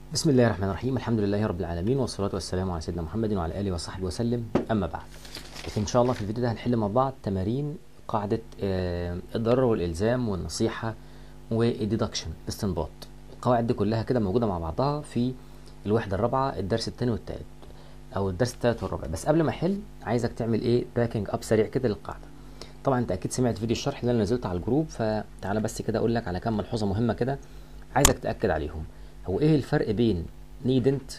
بسم الله الرحمن الرحيم الحمد لله رب العالمين والصلاة والسلام على سيدنا محمد وعلى آله وصحبه وسلم أما بعد إن شاء الله في الفيديو ده هنحل مع بعض تمارين قاعدة آه، الضرر والإلزام والنصيحة والديدكشن الاستنباط القواعد دي كلها كده موجودة مع بعضها في الوحدة الرابعة الدرس الثاني والثالث أو الدرس الثالث والرابع بس قبل ما أحل عايزك تعمل إيه باكينج أب سريع كده للقاعدة طبعا أنت أكيد سمعت فيديو الشرح اللي أنا نزلته على الجروب فتعالى بس كده أقول لك على كام ملحوظة مهمة كده عايزك تأكد عليهم هو ايه الفرق بين needn't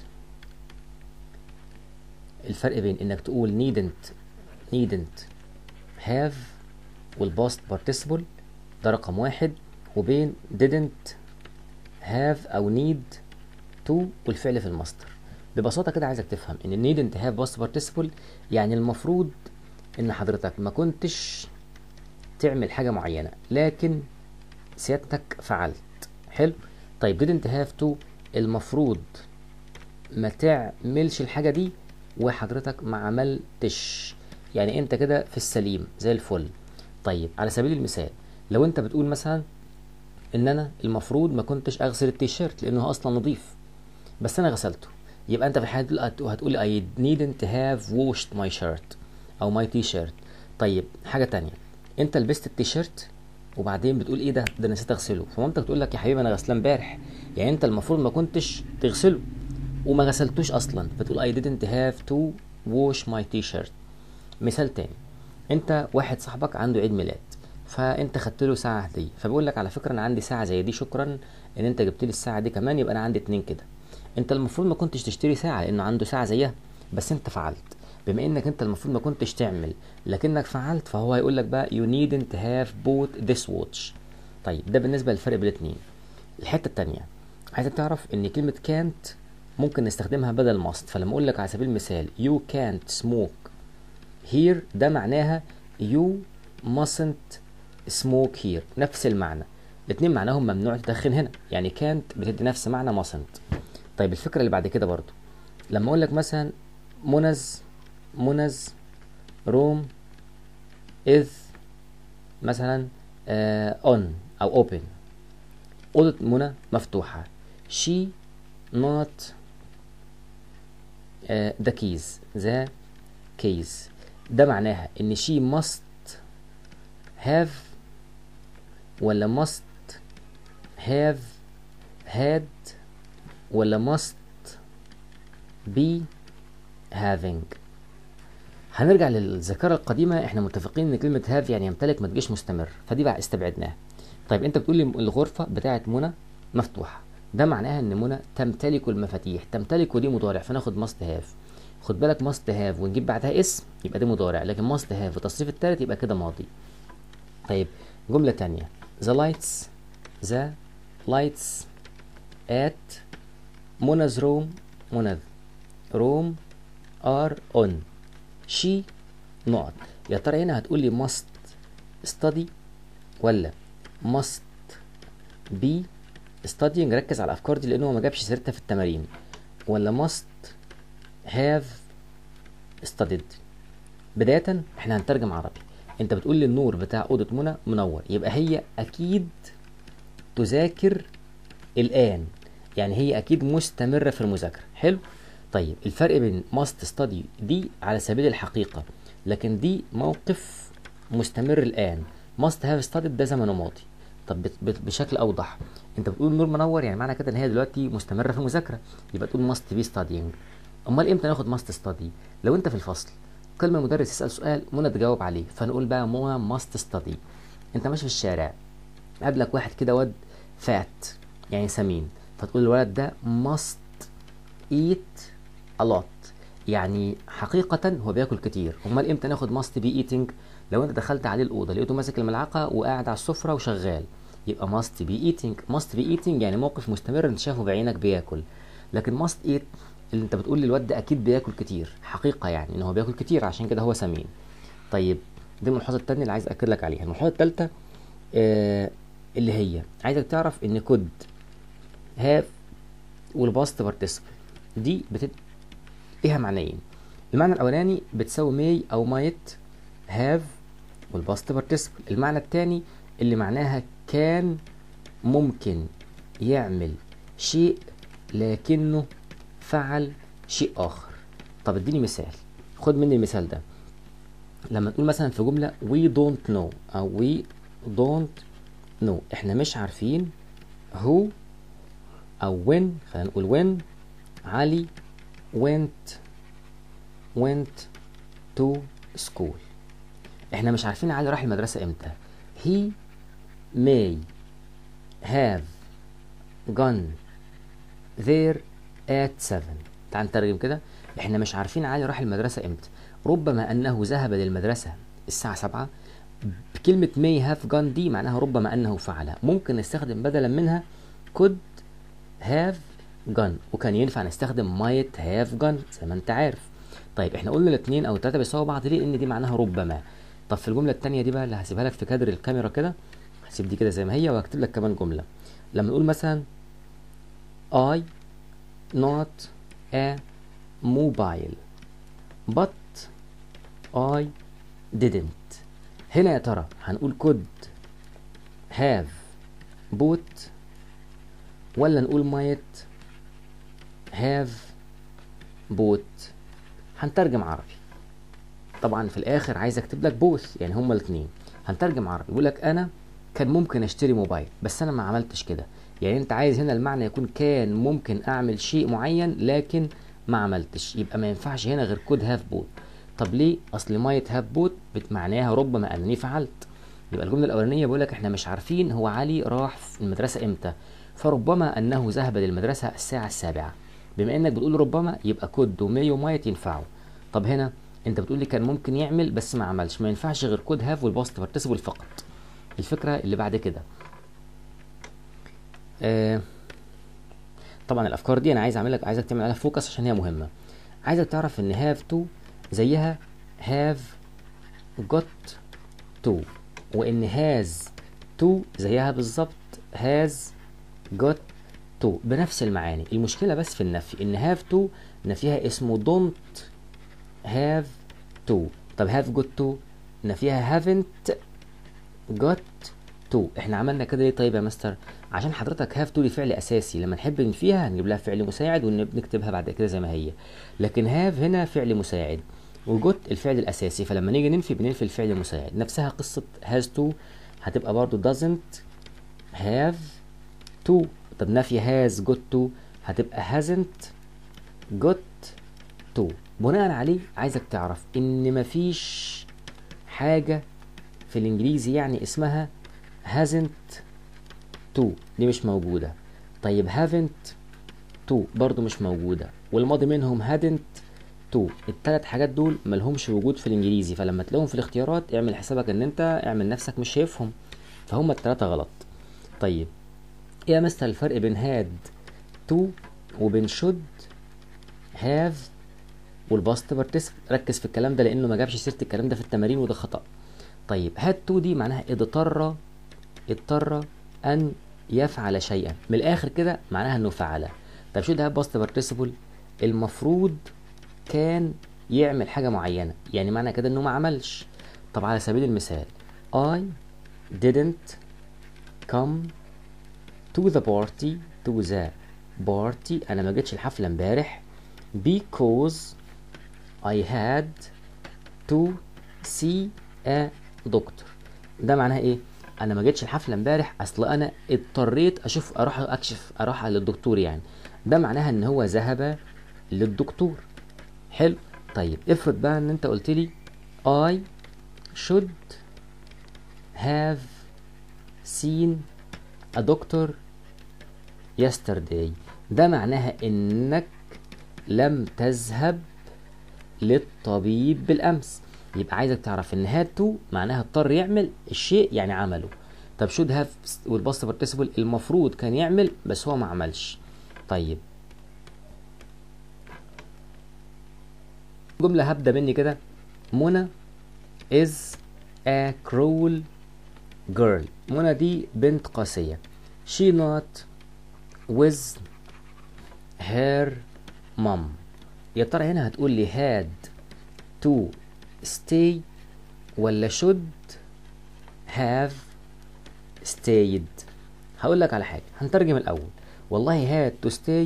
الفرق بين انك تقول needn't needn't have والباست participle ده رقم واحد وبين didn't have او need to والفعل في المصدر ببساطة كده عايزك تفهم ان needn't have past participle يعني المفروض ان حضرتك ما كنتش تعمل حاجة معينة لكن سيادتك فعلت حلو طيب didn't have to المفروض ما تعملش الحاجة دي وحضرتك ما عملتش يعني انت كده في السليم زي الفل طيب على سبيل المثال لو انت بتقول مثلا ان انا المفروض ما كنتش اغسل التيشيرت لانه اصلا نظيف بس انا غسلته يبقى انت في الحالة دي هتقول I needn't have washed my shirt او my t-shirt طيب حاجة تانية انت لبست التيشيرت وبعدين بتقول ايه ده ده نسيت اغسله فمامتك تقول لك يا حبيبي انا غسلان امبارح يعني انت المفروض ما كنتش تغسله وما غسلتوش اصلا فتقول I didn't have to wash my t-shirt مثال تاني انت واحد صاحبك عنده عيد ميلاد فانت خدت له ساعه هديه فبيقول لك على فكره انا عندي ساعه زي دي شكرا ان انت جبت لي الساعه دي كمان يبقى انا عندي اتنين كده انت المفروض ما كنتش تشتري ساعه لانه عنده ساعه زيها بس انت فعلت بما انك انت المفروض ما كنتش تعمل لكنك فعلت فهو هيقول لك بقى you needn't have bought this watch طيب ده بالنسبه للفرق بين الاثنين الحته الثانيه عايزك تعرف ان كلمه can't ممكن نستخدمها بدل must فلما اقول لك على سبيل المثال you can't smoke here ده معناها you mustn't smoke here نفس المعنى الاثنين معناهم ممنوع تدخن هنا يعني can't بتدي نفس معنى mustn't طيب الفكره اللي بعد كده برضو لما اقول لك مثلا منز منز روم is مثلا uh, on او open أوضة منى مفتوحة she not uh, the keys the keys ده معناها ان she must have ولا must have had ولا must be having هنرجع للذاكرة القديمة احنا متفقين ان كلمة هاف يعني يمتلك ما تجيش مستمر فدي بقى استبعدناها طيب انت بتقول لي الغرفة بتاعة منى مفتوحة ده معناها ان منى تمتلك المفاتيح تمتلك ودي مضارع فناخد ماست هاف خد بالك ماست هاف ونجيب بعدها اسم يبقى دي مضارع لكن ماست هاف والتصريف الثالث يبقى كده ماضي طيب جملة تانية the lights the lights at منا's room منا's room are on she نقط يا ترى هنا هتقول لي must study ولا must be studying ركز على الافكار دي لانه ما جابش سيرتها في التمارين ولا must have studied بداية احنا هنترجم عربي انت بتقول لي النور بتاع اوضة منى منور يبقى هي اكيد تذاكر الان يعني هي اكيد مستمرة في المذاكرة حلو طيب الفرق بين must study دي على سبيل الحقيقة لكن دي موقف مستمر الآن must have studied ده زمن ماضي طب بشكل أوضح أنت بتقول نور منور يعني معنى كده إن هي دلوقتي مستمرة في المذاكرة يبقى تقول must be studying أمال إمتى ناخد must study لو أنت في الفصل كل ما المدرس يسأل سؤال منى تجاوب عليه فنقول بقى منى must study أنت ماشي في الشارع قابلك واحد كده واد فات يعني سمين فتقول الولد ده must eat a lot يعني حقيقة هو بياكل كتير امال امتى ناخد must be eating لو انت دخلت عليه الأوضة لقيته ماسك الملعقة وقاعد على السفرة وشغال يبقى must be eating must be eating يعني موقف مستمر انت شايفه بعينك بياكل لكن must eat اللي انت بتقول للواد ده اكيد بياكل كتير حقيقة يعني ان هو بياكل كتير عشان كده هو سمين طيب دي الملحوظة التانية اللي عايز اكد لك عليها الملحوظة التالتة آه اللي هي عايزك تعرف ان كود have والباست participle دي بتد... ليها معنيين المعنى الاولاني بتساوي ماي او مايت هاف والباست بارتيسيبل المعنى الثاني اللي معناها كان ممكن يعمل شيء لكنه فعل شيء آخر طب اديني مثال خد مني المثال ده لما نقول مثلا في جملة we don't know أو we don't know احنا مش عارفين who أو when خلينا نقول when علي went went to school احنا مش عارفين علي راح المدرسة امتى he may have gone there at 7 تعال نترجم كده احنا مش عارفين علي راح المدرسة امتى ربما انه ذهب للمدرسة الساعة 7 بكلمة may have gone دي معناها ربما انه فعلها ممكن نستخدم بدلا منها could have gone وكان ينفع نستخدم might have gone زي ما انت عارف طيب احنا قلنا الاثنين او الثلاثه بيساووا بعض ليه لان دي معناها ربما طب في الجمله الثانيه دي بقى اللي هسيبها لك في كادر الكاميرا كده هسيب دي كده زي ما هي وهكتب لك كمان جمله لما نقول مثلا I not a mobile but I didn't هنا يا ترى هنقول could have bought ولا نقول might have bought هنترجم عربي طبعا في الاخر عايز اكتب لك بوث يعني هما الاثنين هنترجم عربي بيقول لك انا كان ممكن اشتري موبايل بس انا ما عملتش كده يعني انت عايز هنا المعنى يكون كان ممكن اعمل شيء معين لكن ما عملتش يبقى ما ينفعش هنا غير كود هاف بوت طب ليه اصل مايت هاف بوت معناها ربما انني فعلت يبقى الجمله الاولانيه بيقول لك احنا مش عارفين هو علي راح في المدرسه امتى فربما انه ذهب للمدرسه الساعه السابعه بما انك بتقول ربما يبقى كود ومي ومايت ينفعوا طب هنا انت بتقول لي كان ممكن يعمل بس ما عملش ما ينفعش غير كود هاف والباست بارتيسيبل فقط الفكره اللي بعد كده آه طبعا الافكار دي انا عايز اعمل لك عايزك تعمل عليها فوكس عشان هي مهمه عايزك تعرف ان هاف تو زيها هاف جوت تو وان هاز تو زيها بالظبط هاز جوت تو بنفس المعاني المشكله بس في النفي ان هاف تو نفيها اسمه دونت هاف تو طب هاف جوت تو نفيها هافنت جوت تو احنا عملنا كده ليه طيب يا مستر عشان حضرتك هاف تو دي فعل اساسي لما نحب ننفيها هنجيب لها فعل مساعد ونكتبها بعد كده زي ما هي لكن هاف هنا فعل مساعد وجوت الفعل الاساسي فلما نيجي ننفي بننفي الفعل المساعد نفسها قصه هاز تو هتبقى برضو doesn't have to طب نفي هاز جوت تو هتبقى hasn't got to بناء عليه عايزك تعرف ان مفيش حاجه في الانجليزي يعني اسمها hasn't to دي مش موجودة طيب haven't to برضو مش موجودة والماضي منهم hadn't to التلات حاجات دول ملهمش وجود في الانجليزي فلما تلاقيهم في الاختيارات اعمل حسابك ان انت اعمل نفسك مش شايفهم فهم التلاتة غلط طيب ايه يا مستر الفرق بين had to وبين should have والباست بارتيسيبل ركز في الكلام ده لانه ما جابش سيره الكلام ده في التمارين وده خطا طيب هاد تو دي معناها اضطر اضطر ان يفعل شيئا من الاخر كده معناها انه فعل طب شو ده باست بارتيسيبل المفروض كان يعمل حاجه معينه يعني معنى كده انه ما عملش طب على سبيل المثال I didn't come to the party to the party انا ما جيتش الحفله امبارح because I had to see a doctor ده معناها ايه انا ما جيتش الحفله امبارح اصل انا اضطريت اشوف اروح اكشف اروح للدكتور يعني ده معناها ان هو ذهب للدكتور حلو طيب افرض بقى ان انت قلت لي I should have seen a doctor yesterday ده معناها انك لم تذهب للطبيب بالامس يبقى عايزك تعرف ان هاد تو معناها اضطر يعمل الشيء يعني عمله طب شود هاف والباست بارتيسيبل المفروض كان يعمل بس هو ما عملش طيب جملة هبدأ مني كده منى is a cruel girl منى دي بنت قاسية she not with her mom يا ترى هنا هتقول لي had to stay ولا should have stayed هقول لك على حاجة هنترجم الأول والله had to stay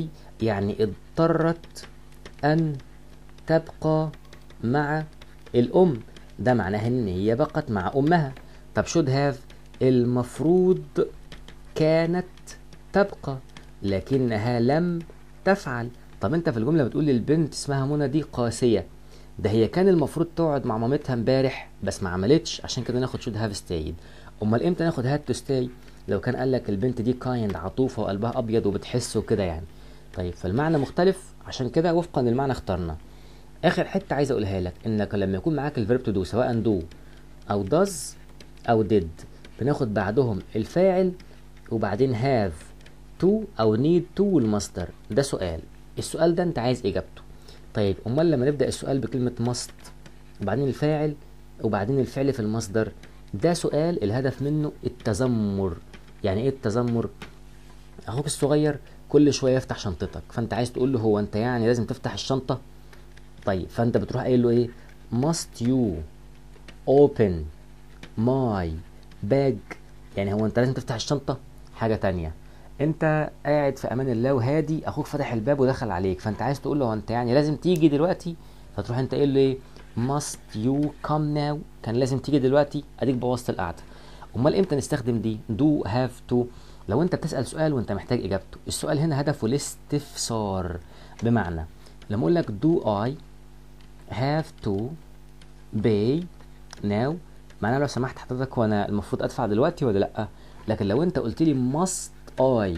يعني اضطرت ان تبقى مع الام ده معناه ان هي بقت مع امها طب should have المفروض كانت تبقى لكنها لم تفعل طب انت في الجمله بتقول للبنت اسمها منى دي قاسيه ده هي كان المفروض تقعد مع مامتها امبارح بس ما عملتش عشان كده ناخد should have stayed امال امتى ناخد had to stay لو كان قال لك البنت دي كايند عطوفه وقلبها ابيض وبتحس وكده يعني طيب فالمعنى مختلف عشان كده وفقا للمعنى اخترنا اخر حته عايز اقولها لك انك لما يكون معاك الفيرب تو دو سواء دو او does او did بناخد بعدهم الفاعل وبعدين have to او need to والمصدر ده سؤال السؤال ده انت عايز اجابته طيب امال لما نبدا السؤال بكلمه must وبعدين الفاعل وبعدين الفعل في المصدر ده سؤال الهدف منه التذمر يعني ايه التذمر اخوك الصغير كل شويه يفتح شنطتك فانت عايز تقول له هو انت يعني لازم تفتح الشنطه طيب فانت بتروح قايل له ايه must you open my bag يعني هو انت لازم تفتح الشنطه حاجه تانية انت قاعد في امان الله وهادي اخوك فتح الباب ودخل عليك فانت عايز تقول له هو انت يعني لازم تيجي دلوقتي فتروح انت قايل له ايه must you come now كان لازم تيجي دلوقتي اديك بوظت القعده امال امتى نستخدم دي do have to لو انت بتسال سؤال وانت محتاج اجابته السؤال هنا هدفه الاستفسار بمعنى لما اقول لك do I have to pay now معناها لو سمحت حضرتك وانا المفروض ادفع دلوقتي ولا لا لكن لو انت قلت لي must I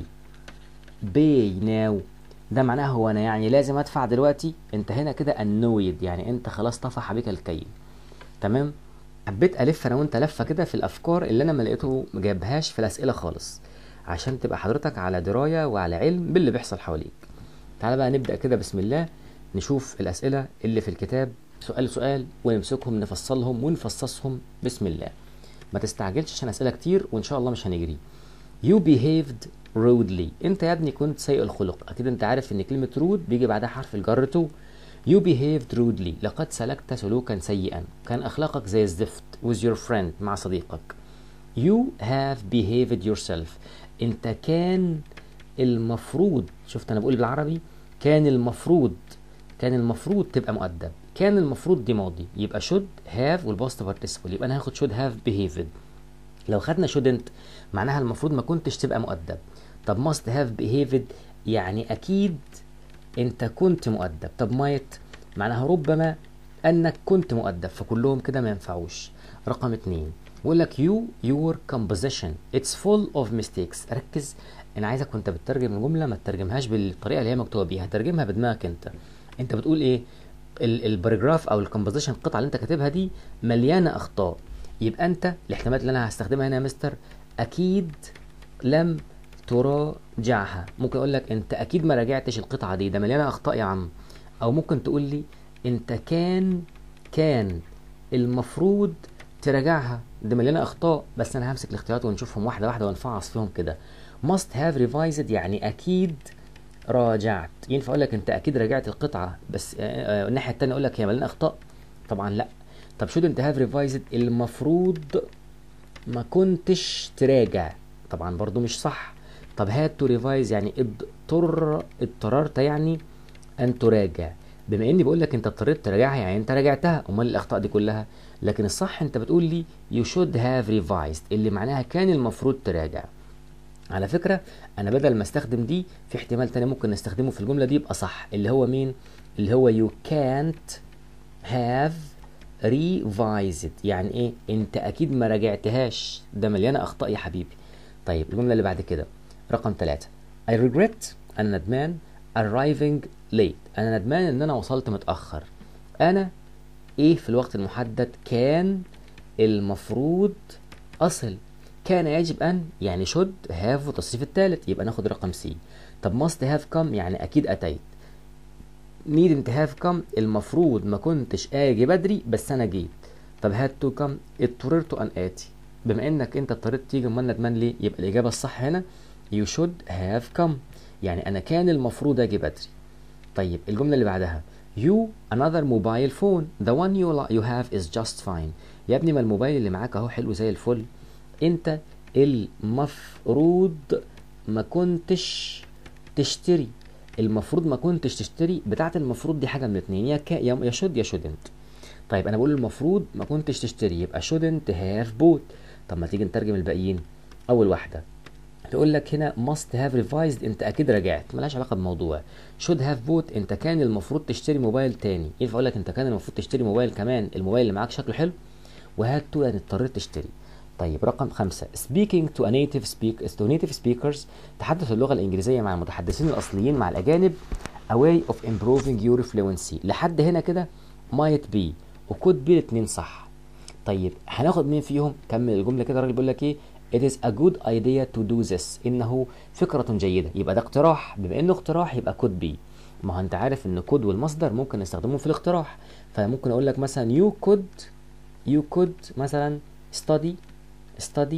pay now ده معناه هو انا يعني لازم ادفع دلوقتي انت هنا كده annoyed يعني انت خلاص طفح بك الكيل تمام حبيت الف انا وانت لفه كده في الافكار اللي انا ما لقيته ما جابهاش في الاسئله خالص عشان تبقى حضرتك على درايه وعلى علم باللي بيحصل حواليك تعالى بقى نبدا كده بسم الله نشوف الاسئله اللي في الكتاب سؤال سؤال ونمسكهم نفصلهم ونفصصهم بسم الله ما تستعجلش عشان اسئله كتير وان شاء الله مش هنجري you behaved rudely انت يا ابني كنت سيء الخلق اكيد انت عارف ان كلمه rude بيجي بعدها حرف الجر تو You behaved rudely لقد سلكت سلوكا سيئا كان أخلاقك زي الزفت with your friend مع صديقك You have behaved yourself أنت كان المفروض شفت أنا بقول بالعربي كان المفروض كان المفروض تبقى مؤدب كان المفروض دي ماضي يبقى should have والباست participle يبقى أنا هاخد should have behaved لو خدنا shouldn't معناها المفروض ما كنتش تبقى مؤدب طب must have behaved يعني أكيد انت كنت مؤدب طب مايت معناها ربما انك كنت مؤدب فكلهم كده ما ينفعوش رقم اتنين بيقول لك you your composition it's full of mistakes ركز انا عايزك وانت بتترجم الجمله ما تترجمهاش بالطريقه اللي هي مكتوبه بيها ترجمها بدماغك انت انت بتقول ايه الباراجراف او الكومبوزيشن القطعه اللي انت كاتبها دي مليانه اخطاء يبقى انت الاحتمالات اللي انا هستخدمها هنا يا مستر اكيد لم تراجعها ممكن اقول لك انت اكيد ما راجعتش القطعه دي ده مليانه اخطاء يا عم او ممكن تقول لي انت كان كان المفروض تراجعها ده مليانه اخطاء بس انا همسك الاختيارات ونشوفهم واحده واحده ونفعص فيهم كده must have revised يعني اكيد راجعت ينفع اقول لك انت اكيد راجعت القطعه بس آه الناحيه الثانيه اقول لك هي مليانه اخطاء طبعا لا طب شو انت هاف ريفايزد المفروض ما كنتش تراجع طبعا برضو مش صح طب هات تو ريفايز يعني اضطر اضطررت يعني ان تراجع بما اني بقول لك انت اضطريت تراجعها يعني انت راجعتها امال الاخطاء دي كلها لكن الصح انت بتقول لي you should have revised اللي معناها كان المفروض تراجع على فكرة انا بدل ما استخدم دي في احتمال تاني ممكن نستخدمه في الجملة دي يبقى صح اللي هو مين اللي هو you can't have revised يعني ايه انت اكيد ما راجعتهاش ده مليانة اخطاء يا حبيبي طيب الجملة اللي بعد كده رقم ثلاثة I regret أنا ندمان arriving late أنا ندمان إن أنا وصلت متأخر أنا إيه في الوقت المحدد كان المفروض أصل كان يجب أن يعني should have والتصريف الثالث يبقى ناخد رقم سي طب must have come يعني أكيد أتيت needn't have come المفروض ما كنتش آجي بدري بس أنا جيت طب had to come اضطررت أن آتي بما إنك أنت اضطريت تيجي أمال ندمان ليه يبقى الإجابة الصح هنا you should have come يعني أنا كان المفروض أجي بدري طيب الجملة اللي بعدها you another mobile phone the one you, you have is just fine يا ابني ما الموبايل اللي معاك اهو حلو زي الفل انت المفروض ما كنتش تشتري المفروض ما كنتش تشتري بتاعت المفروض دي حاجه من اتنين يا كا يا شود يا شودنت طيب انا بقول المفروض ما كنتش تشتري يبقى shouldn't have bought طب ما تيجي نترجم الباقيين اول واحده تقول لك هنا must have revised انت اكيد راجعت ملهاش علاقه بموضوع should have bought انت كان المفروض تشتري موبايل تاني ينفع اقول لك انت كان المفروض تشتري موبايل كمان الموبايل اللي معاك شكله حلو وهات تو يعني اضطريت تشتري طيب رقم خمسة speaking to a native speak to native speakers تحدث اللغة الإنجليزية مع المتحدثين الأصليين مع الأجانب a way of improving your fluency لحد هنا كده might be وكود بي الاثنين صح طيب هناخد مين فيهم كمل الجمله كده الراجل بيقول لك ايه it is a good idea to do this انه فكره جيده يبقى ده اقتراح بما انه اقتراح يبقى كود بي ما هو انت عارف ان كود والمصدر ممكن نستخدمهم في الاقتراح فممكن اقول لك مثلا you could you could مثلا study study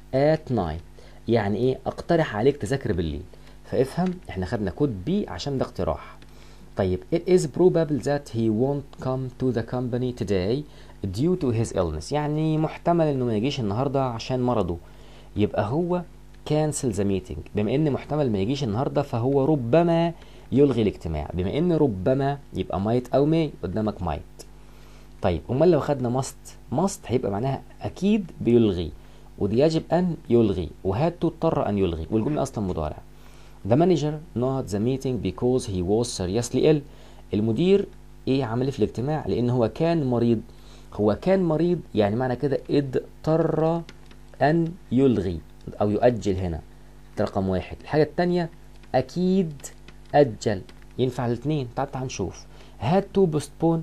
at night يعني ايه اقترح عليك تذاكر بالليل فافهم احنا خدنا كود بي عشان ده اقتراح طيب it is probable that he won't come to the company today due to his illness يعني محتمل انه ما يجيش النهارده عشان مرضه يبقى هو cancel the meeting بما ان محتمل ما يجيش النهارده فهو ربما يلغي الاجتماع بما ان ربما يبقى might او may قدامك might طيب امال لو خدنا must must هيبقى معناها اكيد بيلغي ودي يجب ان يلغي وهات تضطر ان يلغي والجمله اصلا مضارع The manager not the meeting because he was seriously ill. المدير ايه عمل في الاجتماع لان هو كان مريض هو كان مريض يعني معنى كده اضطر ان يلغي او يؤجل هنا ده رقم واحد الحاجة التانية اكيد اجل ينفع الاثنين تعال تعال نشوف had to postpone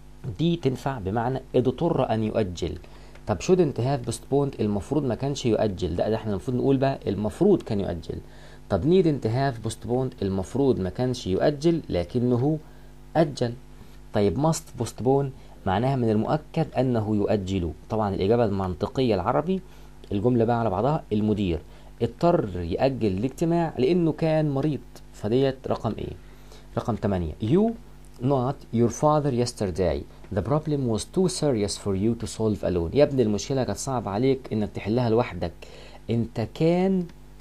دي تنفع بمعنى اضطر ان يؤجل طب shouldn't have postponed المفروض ما كانش يؤجل ده, ده احنا المفروض نقول بقى المفروض كان يؤجل طب needn't have postponed المفروض ما كانش يؤجل لكنه أجل طيب must postpone معناها من المؤكد أنه يؤجل طبعا الإجابة المنطقية العربي الجملة بقى على بعضها المدير اضطر يأجل الاجتماع لأنه كان مريض فديت رقم إيه رقم 8 you not your father yesterday the problem was too serious for you to solve alone يا ابني المشكلة كانت صعب عليك إنك تحلها لوحدك أنت كان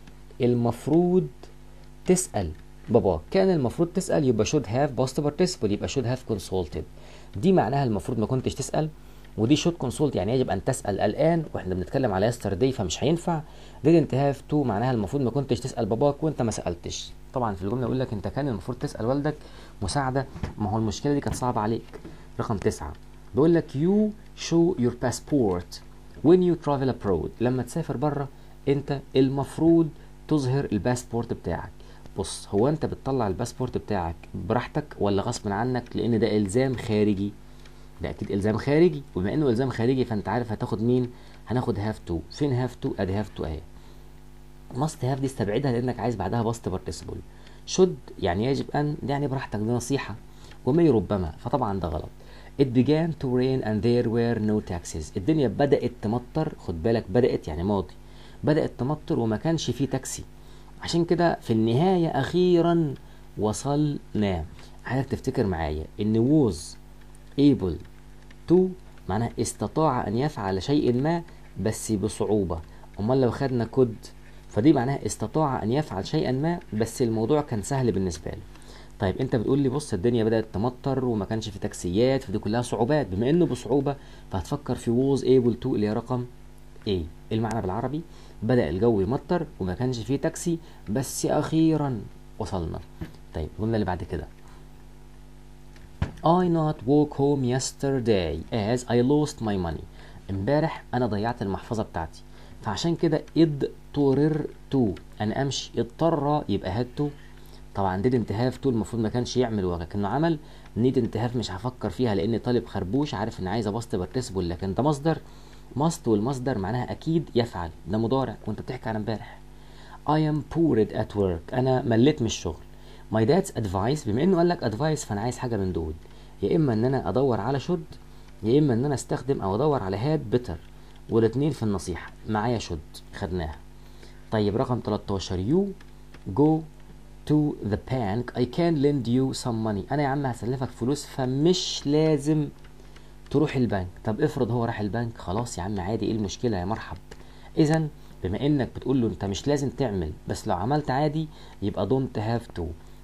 المفروض تسأل بابا كان المفروض تسأل يبقى should have past participle يبقى should have consulted دي معناها المفروض ما كنتش تسأل ودي should consult يعني يجب أن تسأل الآن واحنا بنتكلم على yesterday فمش هينفع didn't have to معناها المفروض ما كنتش تسأل باباك وانت ما سألتش طبعا في الجملة يقول لك انت كان المفروض تسأل والدك مساعدة ما هو المشكلة دي كانت صعبة عليك رقم تسعة بيقول لك you show your passport when you travel abroad لما تسافر بره انت المفروض تظهر الباسبورت بتاعك بص هو انت بتطلع الباسبورت بتاعك براحتك ولا غصب عنك لان ده الزام خارجي ده اكيد الزام خارجي وبما انه الزام خارجي فانت عارف هتاخد مين هناخد هاف تو فين هاف تو ادي هاف تو اهي ماست هاف دي استبعدها لانك عايز بعدها باست بارتيسيبل شود يعني يجب ان يعني براحتك دي نصيحه ومي ربما فطبعا ده غلط It began to rain and there were no taxis الدنيا بدأت تمطر خد بالك بدأت يعني ماضي بدأت تمطر وما كانش فيه تاكسي عشان كده في النهاية أخيرا وصلنا عايزك تفتكر معايا إن was able to معناها استطاع أن يفعل شيء ما بس بصعوبة أمال لو خدنا كود فدي معناها استطاع أن يفعل شيئا ما بس الموضوع كان سهل بالنسبة له طيب انت بتقول لي بص الدنيا بدأت تمطر وما كانش في تاكسيات فدي كلها صعوبات بما انه بصعوبة فهتفكر في was able to اللي هي رقم A المعنى بالعربي بدأ الجو يمطر وما كانش فيه تاكسي بس أخيرا وصلنا طيب الجملة اللي بعد كده I not walk home yesterday as I lost my money امبارح أنا ضيعت المحفظة بتاعتي فعشان كده اضطررت أن أمشي اضطر يبقى had to طبعا didn't have to المفروض ما كانش يعمل ولكنه عمل needn't have مش هفكر فيها لأن طالب خربوش عارف إن عايز أبسط بارتيسيبل لكن ده مصدر must والمصدر معناها أكيد يفعل ده مضارع وأنت بتحكي عن امبارح I am bored at work أنا مليت من الشغل my dad's advice بما إنه قال لك advice فأنا عايز حاجة من دول يا إما إن أنا أدور على should يا إما إن أنا أستخدم أو أدور على had better والاتنين في النصيحة معايا should خدناها طيب رقم 13 you go to the bank I can lend you some money أنا يا عم هسلفك فلوس فمش لازم تروح البنك طب افرض هو راح البنك خلاص يا عم عادي ايه المشكله يا مرحب اذا بما انك بتقول له انت مش لازم تعمل بس لو عملت عادي يبقى don't have to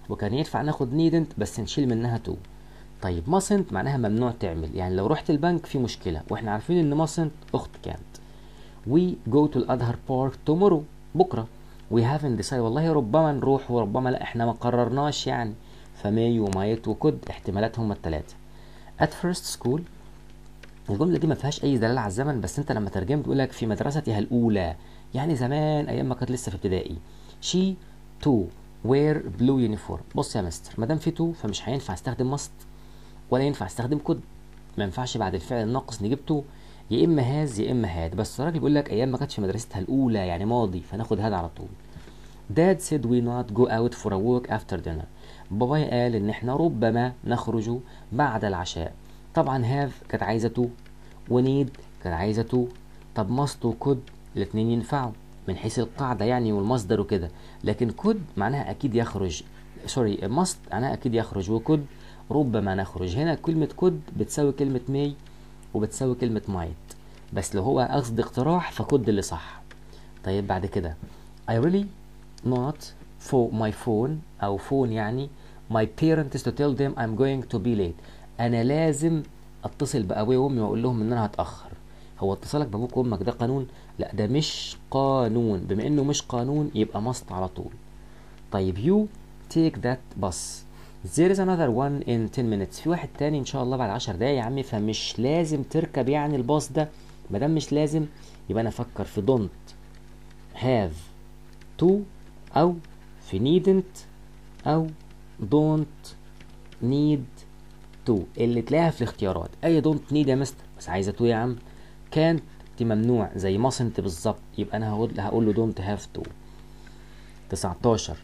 وكان ينفع ناخد needn't بس نشيل منها to طيب mustn't معناها ممنوع تعمل يعني لو رحت البنك في مشكلة واحنا عارفين ان mustn't اخت can't we go to الأزهر park tomorrow بكرة we haven't decided والله ربما نروح وربما لا احنا ما قررناش يعني فماي ومايت وكود احتمالات هما التلاتة at first school الجملة دي ما فيهاش أي دلالة على الزمن بس أنت لما ترجمت تقول لك في مدرستها الأولى يعني زمان أيام ما كانت لسه في ابتدائي she to wear blue uniform بص يا مستر ما دام في to فمش هينفع استخدم must ولا ينفع استخدم could ما ينفعش بعد الفعل الناقص نجيب to يا اما هاز يا اما هاد بس الراجل بيقول لك ايام ما كانتش في مدرستها الاولى يعني ماضي فناخد هاد على طول Dad said we not go out for a walk after dinner بابايا قال ان احنا ربما نخرج بعد العشاء طبعا have كانت عايزه تو ونيد كانت عايزه تو طب must وكود الاتنين ينفعوا من حيث القاعده يعني والمصدر وكده لكن كود معناها اكيد يخرج سوري must معناها اكيد يخرج وكود ربما نخرج هنا كلمه كود بتساوي كلمه may وبتساوي كلمه might بس لو هو قصد اقتراح فكود اللي صح طيب بعد كده I really not for my phone او فون يعني my parents to tell them I'm going to be late انا لازم اتصل بابويا وامي واقول لهم ان انا هتاخر هو اتصالك بابوك وامك ده قانون لا ده مش قانون بما انه مش قانون يبقى مست على طول طيب you take that bus there is another one in 10 minutes في واحد تاني ان شاء الله بعد 10 دقايق يا عمي فمش لازم تركب يعني الباص ده ما دام مش لازم يبقى انا افكر في don't have to او في needn't او don't need to اللي تلاقيها في الاختيارات اي don't need يا مستر بس عايزه to يا عم can't دي ممنوع زي mustn't بالظبط يبقى انا هقول هقول له don't have to 19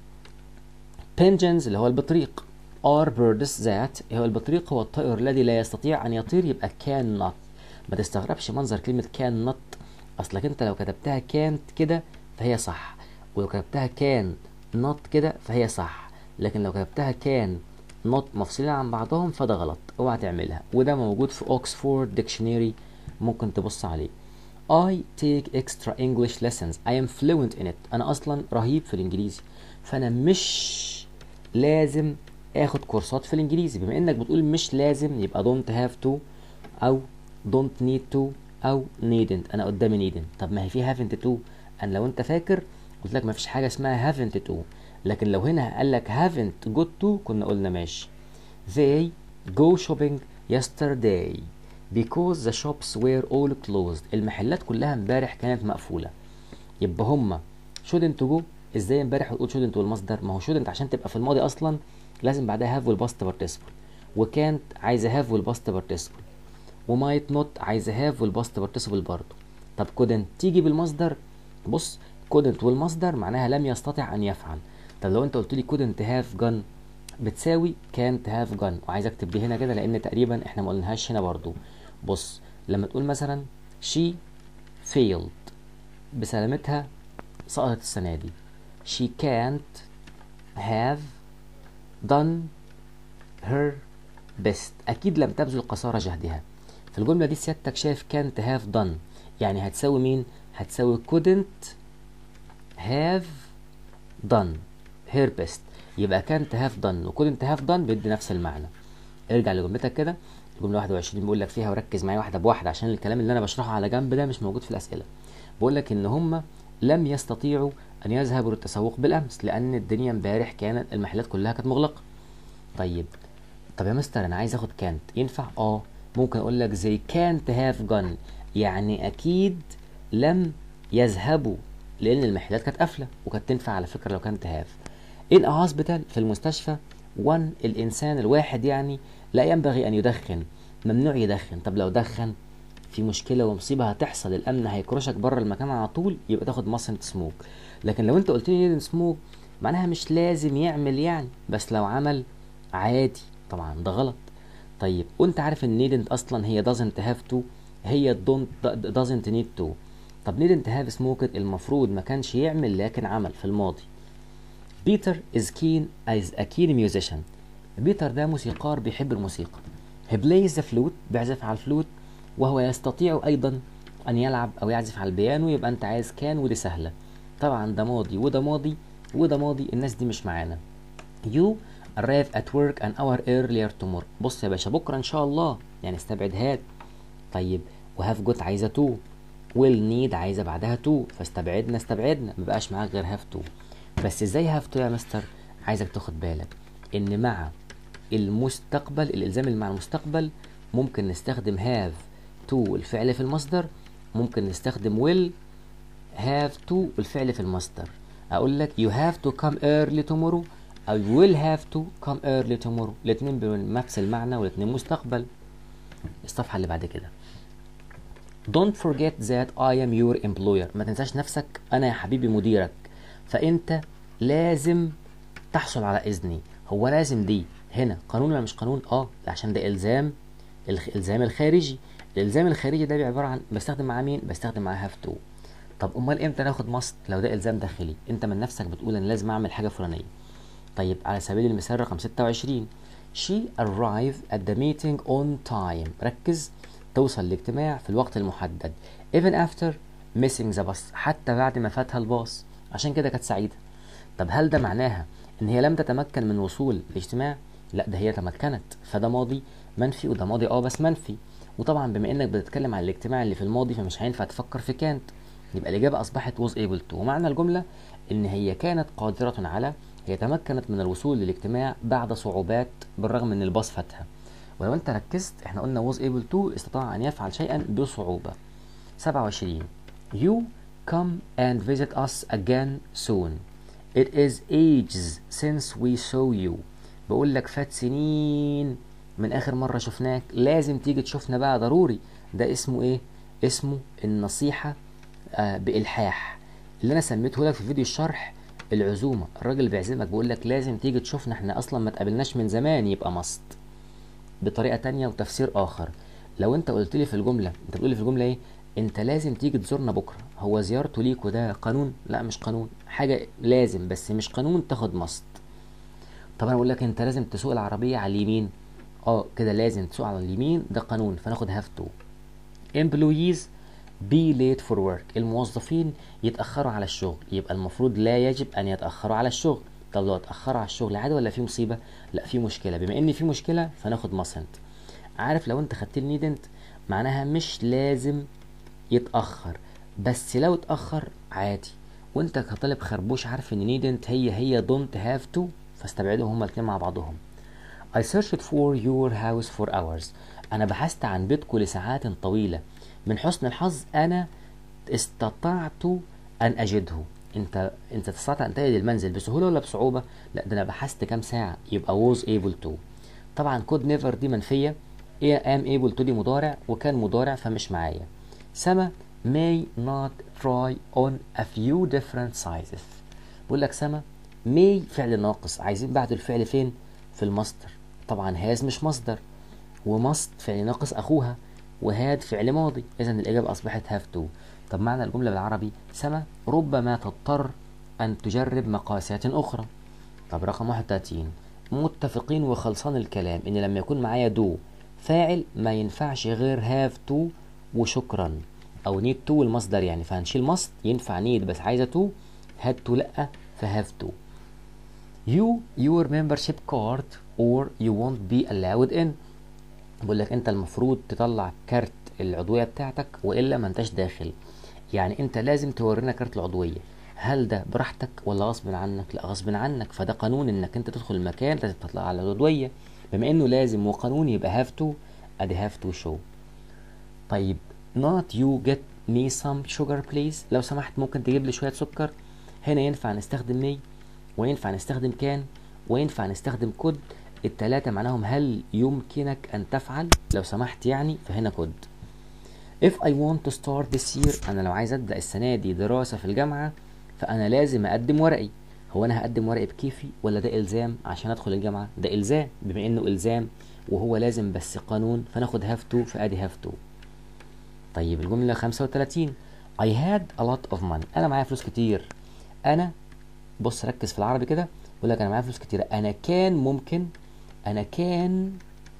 pigeons اللي هو البطريق are birds that هو البطريق هو الطائر الذي لا يستطيع ان يطير يبقى cannot ما تستغربش منظر كلمة cannot اصلك انت لو كتبتها can't كده فهي صح ولو كتبتها كان not كده فهي صح لكن لو كتبتها كان not مفصولين عن بعضهم فده غلط اوعى تعملها وده موجود في اوكسفورد ديكشنري ممكن تبص عليه I take extra English lessons I am fluent in it أنا أصلا رهيب في الإنجليزي فأنا مش لازم آخد كورسات في الإنجليزي بما إنك بتقول مش لازم يبقى don't have to أو don't need to أو needn't أنا قدامي needn't طب ما هي في haven't to أنا لو أنت فاكر قلت لك ما فيش حاجة اسمها haven't to لكن لو هنا قال لك haven't got to كنا قلنا ماشي they go shopping yesterday because the shops were all closed المحلات كلها امبارح كانت مقفولة يبقى هما shouldn't go ازاي امبارح وتقول shouldn't والمصدر ما هو shouldn't عشان تبقى في الماضي اصلا لازم بعدها have والباست participle وكانت عايزة have والباست participle ومايت نوت عايزة have والباست participle برضه طب couldn't تيجي بالمصدر بص couldn't والمصدر معناها لم يستطع ان يفعل طب لو انت قلت لي couldn't have gone بتساوي can't have gone وعايز اكتب دي هنا كده لان تقريبا احنا ما قلناهاش هنا برضو بص لما تقول مثلا she failed بسلامتها سقطت السنة دي she can't have done her best أكيد لم تبذل قصارى جهدها في الجملة دي سيادتك شايف can't have done يعني هتساوي مين؟ هتساوي couldn't have done her best يبقى can't have done و couldn't have done بيدي نفس المعنى ارجع لجملتك كده الجملة 21 بيقول لك فيها وركز معايا واحدة بواحدة عشان الكلام اللي أنا بشرحه على جنب ده مش موجود في الأسئلة بقول لك إن هم لم يستطيعوا أن يذهبوا للتسوق بالأمس لأن الدنيا امبارح كانت المحلات كلها كانت مغلقة طيب طب يا مستر أنا عايز آخد كانت ينفع؟ آه ممكن أقول لك زي can't have gone يعني أكيد لم يذهبوا لأن المحلات كانت قافلة وكانت تنفع على فكرة لو كانت هاف in a hospital في المستشفى one الإنسان الواحد يعني لا ينبغي أن يدخن ممنوع يدخن طب لو دخن في مشكلة ومصيبة هتحصل الأمن هيكرشك بره المكان على طول يبقى تاخد مصنة سموك لكن لو أنت قلت لي سموك معناها مش لازم يعمل يعني بس لو عمل عادي طبعا ده غلط طيب وانت عارف ان needn't اصلا هي doesn't have to هي don't doesn't need to طب needn't have smoked المفروض ما كانش يعمل لكن عمل في الماضي بيتر is keen as a keen musician بيتر ده موسيقار بيحب الموسيقى he plays the flute بيعزف على الفلوت وهو يستطيع ايضا ان يلعب او يعزف على البيانو يبقى انت عايز كان ودي سهله طبعا ده ماضي وده ماضي وده ماضي الناس دي مش معانا you arrive at work an hour earlier tomorrow بص يا باشا بكره ان شاء الله يعني استبعد هاد طيب وهاف جوت عايزه تو ويل نيد عايزه بعدها تو فاستبعدنا استبعدنا مبقاش معاك غير هاف تو بس ازاي هاف تو يا مستر عايزك تاخد بالك ان مع المستقبل الالزام اللي مع المستقبل ممكن نستخدم هاف تو الفعل في المصدر ممكن نستخدم will have to الفعل في المصدر اقول لك you have to come early tomorrow او will have to come early tomorrow الاتنين بنفس المعنى والاتنين مستقبل الصفحة اللي بعد كده Don't forget that I am your employer ما تنساش نفسك أنا يا حبيبي مديرك فأنت لازم تحصل على إذني هو لازم دي هنا قانون ولا مش قانون اه عشان ده إلزام الإلزام الخارجي الإلزام الخارجي ده عبارة عن بستخدم مع مين بستخدم مع have to طب أمال إمتى ناخد ماست لو ده إلزام داخلي أنت من نفسك بتقول أنا لازم أعمل حاجة فلانية طيب على سبيل المثال رقم 26 She arrived at the meeting on time ركز توصل الاجتماع في الوقت المحدد even after missing the bus حتى بعد ما فاتها الباص عشان كده كانت سعيدة طب هل ده معناها ان هي لم تتمكن من وصول الاجتماع لا ده هي تمكنت فده ماضي منفي وده ماضي اه بس منفي وطبعا بما انك بتتكلم عن الاجتماع اللي في الماضي فمش هينفع تفكر في كانت يبقى الاجابه اصبحت was able to ومعنى الجمله ان هي كانت قادره على هي تمكنت من الوصول للاجتماع بعد صعوبات بالرغم ان الباص فاتها ولو انت ركزت احنا قلنا was able to استطاع ان يفعل شيئا بصعوبة 27 You come and visit us again soon It is ages since we saw you بقول لك فات سنين من اخر مرة شفناك لازم تيجي تشوفنا بقى ضروري ده اسمه ايه اسمه النصيحة آه بإلحاح اللي انا سميته لك في فيديو الشرح العزومة الراجل اللي بيعزمك بيقول لك لازم تيجي تشوفنا احنا اصلا ما تقابلناش من زمان يبقى مست بطريقة تانية وتفسير آخر لو أنت قلت لي في الجملة أنت بتقول لي في الجملة إيه أنت لازم تيجي تزورنا بكرة هو زيارته ليك وده قانون لا مش قانون حاجة لازم بس مش قانون تاخد مست طب أنا بقول لك أنت لازم تسوق العربية على اليمين اه كده لازم تسوق على اليمين ده قانون فناخد هاف تو employees be late for work الموظفين يتأخروا على الشغل يبقى المفروض لا يجب أن يتأخروا على الشغل طب لو اتأخروا على الشغل عادي ولا في مصيبة؟ لا في مشكلة بما ان في مشكلة فناخد ماسنت عارف لو انت خدت النيدنت معناها مش لازم يتأخر بس لو اتأخر عادي وانت كطالب خربوش عارف ان نيدنت هي هي don't have to فاستبعدهم هما الاتنين مع بعضهم I searched for your house for hours انا بحثت عن بيتكم لساعات طويلة من حسن الحظ انا استطعت ان اجده انت انت تستطيع ان تجد المنزل بسهوله ولا بصعوبه لا ده انا بحثت كام ساعه يبقى was able to طبعا كود نيفر دي منفيه ايه am able to دي مضارع وكان مضارع فمش معايا سما may not try on a few different sizes بقول لك سما may فعل ناقص عايزين بعد الفعل فين في المصدر طبعا هاز مش مصدر ومست فعل ناقص اخوها وهاد فعل ماضي اذا الاجابه اصبحت have to طب معنى الجملة بالعربي سما ربما تضطر أن تجرب مقاسات أخرى طب رقم 31 متفقين وخلصان الكلام إن لما يكون معايا دو فاعل ما ينفعش غير هاف تو وشكرا أو نيد تو المصدر يعني فهنشيل مصد ينفع نيد بس عايزة تو هاد تو لأ فهاف تو you your membership card or you won't be allowed in بقول لك انت المفروض تطلع كارت العضوية بتاعتك وإلا ما انتش داخل يعني انت لازم تورينا كارت العضويه هل ده براحتك ولا غصب عنك لا غصب عنك فده قانون انك انت تدخل المكان لازم تطلع على العضويه بما انه لازم وقانون يبقى هاف تو ادي هاف تو شو طيب not you get me some sugar please لو سمحت ممكن تجيب لي شويه سكر هنا ينفع نستخدم مي وينفع نستخدم كان وينفع نستخدم كود التلاتة معناهم هل يمكنك أن تفعل لو سمحت يعني فهنا كود If I want to start this year أنا لو عايز أبدأ السنة دي دراسة في الجامعة فأنا لازم أقدم ورقي هو أنا هقدم ورقي بكيفي ولا ده إلزام عشان أدخل الجامعة ده إلزام بما إنه إلزام وهو لازم بس قانون فناخد هاف تو فأدي هاف تو طيب الجملة 35 I had a lot of money أنا معايا فلوس كتير أنا بص ركز في العربي كده بقول لك أنا معايا فلوس كتير أنا كان ممكن أنا كان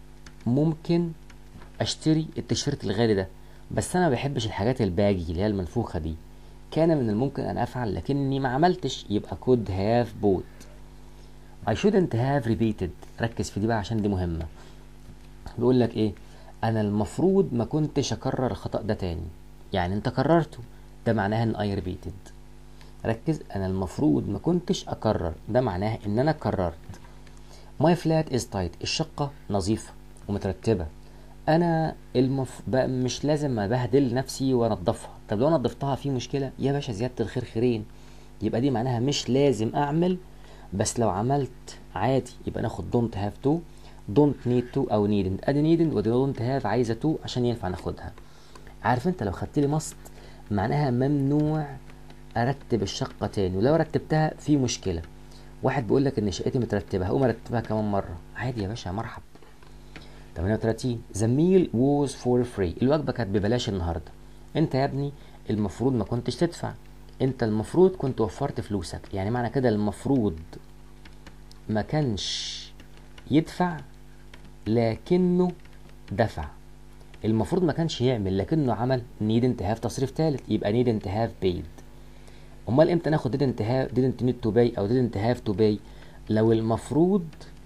ممكن أشتري التيشيرت الغالي ده بس انا ما بحبش الحاجات الباجي اللي هي المنفوخه دي كان من الممكن ان افعل لكني ما عملتش يبقى كود هاف بوت I shouldn't have repeated ركز في دي بقى عشان دي مهمة بيقول لك ايه انا المفروض ما كنتش اكرر الخطأ ده تاني يعني انت كررته ده معناها ان I repeated ركز انا المفروض ما كنتش اكرر ده معناه ان انا كررت My flat is tight الشقة نظيفة ومترتبة انا المف... بقى مش لازم ابهدل نفسي وانضفها طب لو نضفتها في مشكلة يا باشا زيادة الخير خيرين يبقى دي معناها مش لازم اعمل بس لو عملت عادي يبقى ناخد don't have to don't need to او needn't ادي needn't ودي don't have عايزة to عشان ينفع ناخدها عارف انت لو خدت لي must معناها ممنوع ارتب الشقة تاني ولو رتبتها في مشكلة واحد بيقول لك ان شقتي مترتبة هقوم ارتبها كمان مرة عادي يا باشا مرحب 38 the meal was for free الوجبة كانت ببلاش النهاردة انت يا ابني المفروض ما كنتش تدفع انت المفروض كنت وفرت فلوسك يعني معنى كده المفروض ما كانش يدفع لكنه دفع المفروض ما كانش يعمل لكنه عمل needn't have تصريف ثالث يبقى needn't have paid امال امتى ناخد didn't have didn't need to pay او didn't have to pay لو المفروض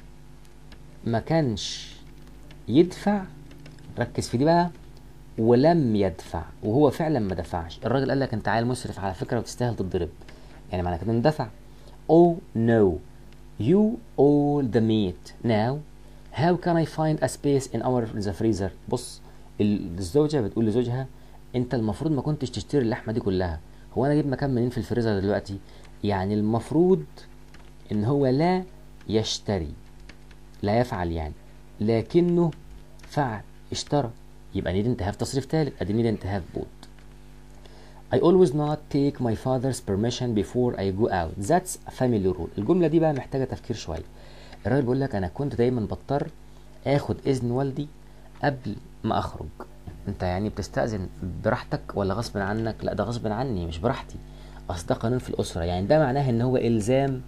ما كانش يدفع ركز في دي بقى ولم يدفع وهو فعلا ما دفعش الراجل قال لك انت عيل مسرف على فكره وتستاهل تتضرب يعني معنى كده انه دفع oh no you all the meat now how can I find a space in our in the freezer بص الزوجه بتقول لزوجها انت المفروض ما كنتش تشتري اللحمه دي كلها هو انا اجيب مكان منين في الفريزر دلوقتي يعني المفروض ان هو لا يشتري لا يفعل يعني لكنه فعل اشترى يبقى need to have تصريف ثالث ادي need to have both I always not take my father's permission before I go out that's a family rule الجملة دي بقى محتاجة تفكير شوية الراجل بيقول لك انا كنت دايما بضطر اخد اذن والدي قبل ما اخرج انت يعني بتستأذن براحتك ولا غصب عنك لا ده غصب عني مش براحتي اصل ده قانون في الاسرة يعني ده معناه ان هو الزام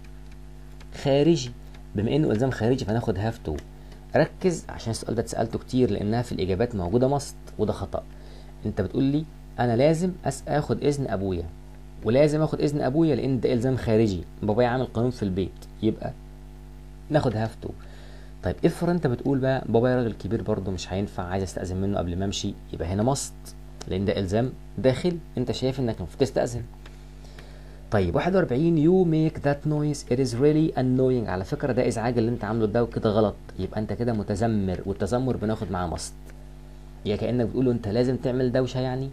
خارجي بما انه الزام خارجي فناخد هاف تو ركز عشان السؤال ده اتسالته كتير لانها في الاجابات موجوده مست وده خطا انت بتقول لي انا لازم أس اخد اذن ابويا ولازم اخد اذن ابويا لان ده الزام خارجي بابايا عامل قانون في البيت يبقى ناخد هاف تو طيب افرض انت بتقول بقى بابايا راجل كبير برضه مش هينفع عايز استاذن منه قبل ما امشي يبقى هنا مست لان ده الزام داخل انت شايف انك المفروض تستاذن طيب 41 you make that noise it is really annoying على فكرة ده إزعاج اللي أنت عامله ده وكده غلط يبقى أنت كده متذمر والتذمر بناخد معاه مست يا كأنك بتقول له أنت لازم تعمل دوشة يعني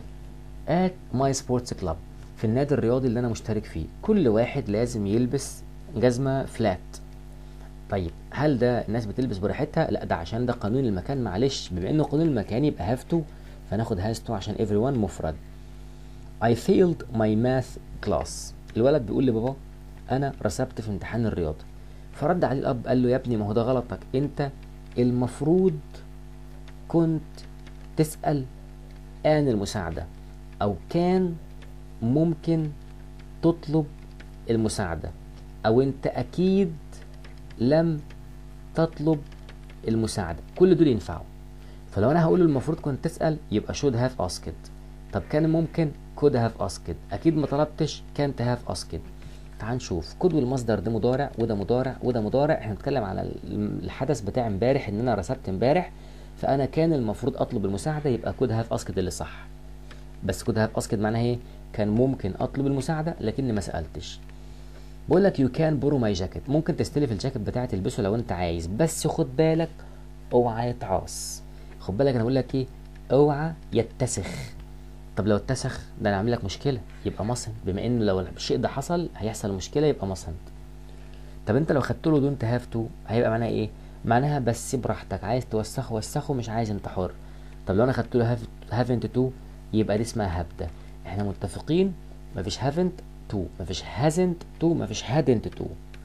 at my sports club في النادي الرياضي اللي أنا مشترك فيه كل واحد لازم يلبس جزمة فلات طيب هل ده الناس بتلبس براحتها؟ لا ده عشان ده قانون المكان معلش بما انه قانون المكان يبقى هاف تو فناخد هاز تو عشان everyone مفرد I failed my math class الولد بيقول لبابا انا رسبت في امتحان الرياضه فرد عليه الاب قال له يا ابني ما هو ده غلطك انت المفروض كنت تسال ان المساعده او كان ممكن تطلب المساعده او انت اكيد لم تطلب المساعده كل دول ينفعوا فلو انا هقول له المفروض كنت تسال يبقى should have asked طب كان ممكن could have asked اكيد ما طلبتش كانت have asked تعال نشوف كود والمصدر ده مضارع وده مضارع وده مضارع احنا بنتكلم على الحدث بتاع امبارح ان انا رسبت امبارح فانا كان المفروض اطلب المساعده يبقى كود هاف اسكد اللي صح بس كود هاف اسكد معناها ايه كان ممكن اطلب المساعده لكني ما سالتش بقول لك يو كان بورو ماي جاكيت ممكن تستلف الجاكيت بتاعي تلبسه لو انت عايز بس خد بالك اوعى يتعاص خد بالك انا بقول لك ايه اوعى يتسخ طب لو اتسخ ده انا عامل لك مشكله يبقى مصن بما ان لو الشيء ده حصل هيحصل مشكله يبقى مصن طب انت لو خدت له دونت هاف تو هيبقى معناها ايه معناها بس براحتك عايز توسخه وسخه مش عايز انت حر طب لو انا خدت له هافنت تو يبقى دي اسمها هبده احنا متفقين مفيش هافنت تو مفيش هازنت تو مفيش هادنت تو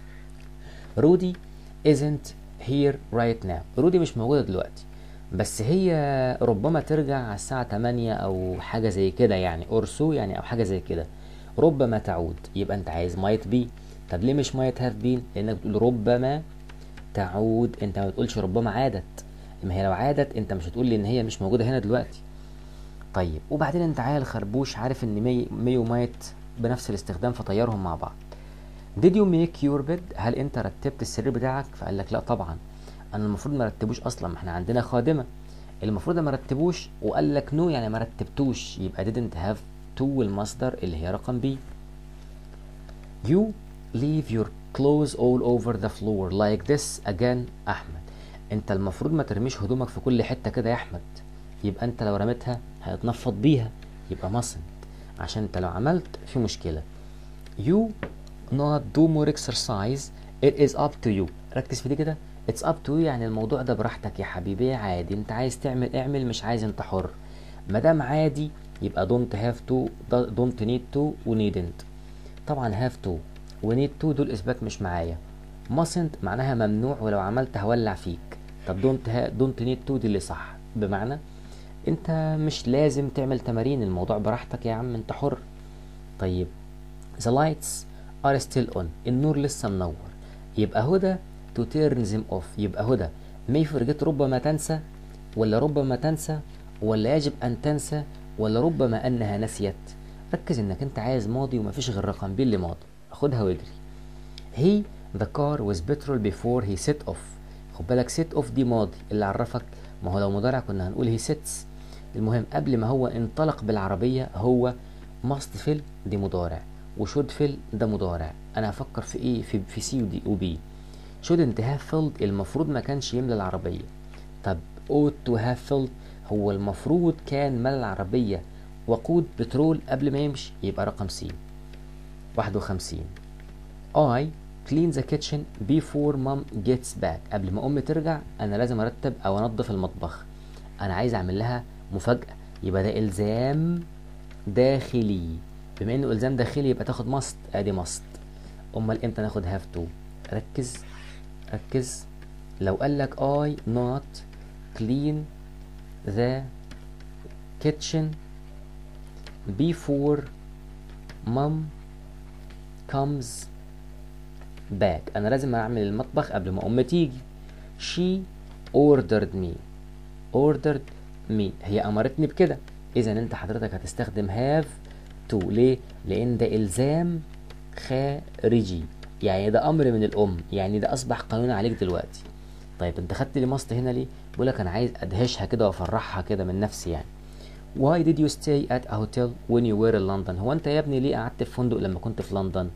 رودي isn't here right now رودي مش موجوده دلوقتي بس هي ربما ترجع على الساعة 8 أو حاجة زي كده يعني أورسو يعني أو حاجة زي كده ربما تعود يبقى أنت عايز might be طب ليه مش might have been؟ لأنك بتقول ربما تعود أنت ما بتقولش ربما عادت ما هي لو عادت أنت مش هتقول لي إن هي مش موجودة هنا دلوقتي طيب وبعدين أنت عيل خربوش عارف إن مي, مي ومايت بنفس الاستخدام فطيرهم مع بعض did you make your bed هل انت رتبت السرير بتاعك فقال لك لا طبعا انا المفروض ما رتبوش اصلا ما احنا عندنا خادمه المفروض ما رتبوش وقال لك نو يعني ما رتبتوش يبقى didn't have to المصدر اللي هي رقم بي you leave your clothes all over the floor like this again احمد انت المفروض ما ترميش هدومك في كل حته كده يا احمد يبقى انت لو رميتها هيتنفض بيها يبقى mustn't عشان انت لو عملت في مشكله you not do more exercise it is up to you ركز في دي كده it's up to you يعني الموضوع ده براحتك يا حبيبي عادي انت عايز تعمل اعمل مش عايز انت حر ما دام عادي يبقى don't have to don't need to و needn't طبعا have to و need to دول اثبات مش معايا mustn't معناها ممنوع ولو عملت هولع فيك طب don't ha, don't need to دي اللي صح بمعنى انت مش لازم تعمل تمارين الموضوع براحتك يا عم انت حر طيب the lights are still on النور لسه منور يبقى هدى to turn them off يبقى هدى may forget ربما تنسى ولا ربما تنسى ولا يجب أن تنسى ولا ربما أنها نسيت ركز إنك أنت عايز ماضي ومفيش غير رقم بي اللي ماضي خدها واجري he the car was petrol before he set off خد بالك set off دي ماضي اللي عرفك ما هو لو مضارع كنا هنقول he sets المهم قبل ما هو انطلق بالعربية هو must fill دي مضارع وشود فيل ده مضارع انا هفكر في ايه في في سي ودي وبي shouldn't have filled المفروض ما كانش يملى العربية طب ought to have filled هو المفروض كان ملى العربية وقود بترول قبل ما يمشي يبقى رقم سي واحد وخمسين I clean the kitchen before mom gets back قبل ما أمي ترجع أنا لازم أرتب أو أنظف المطبخ أنا عايز أعمل لها مفاجأة يبقى ده إلزام داخلي بما إنه إلزام داخلي يبقى تاخد ماست أدي ماست أمال إمتى ناخد هاف تو ركز ركز لو قال لك I not clean the kitchen before mom comes back انا لازم اعمل المطبخ قبل ما امي تيجي she ordered me ordered me هي امرتني بكده اذا انت حضرتك هتستخدم have to ليه لان ده الزام خارجي يعني ده امر من الام يعني ده اصبح قانون عليك دلوقتي طيب انت خدت لي ماست هنا ليه بقول لك انا عايز ادهشها كده وافرحها كده من نفسي يعني why did you stay at a hotel when you were in London هو انت يا ابني ليه قعدت في فندق لما كنت في لندن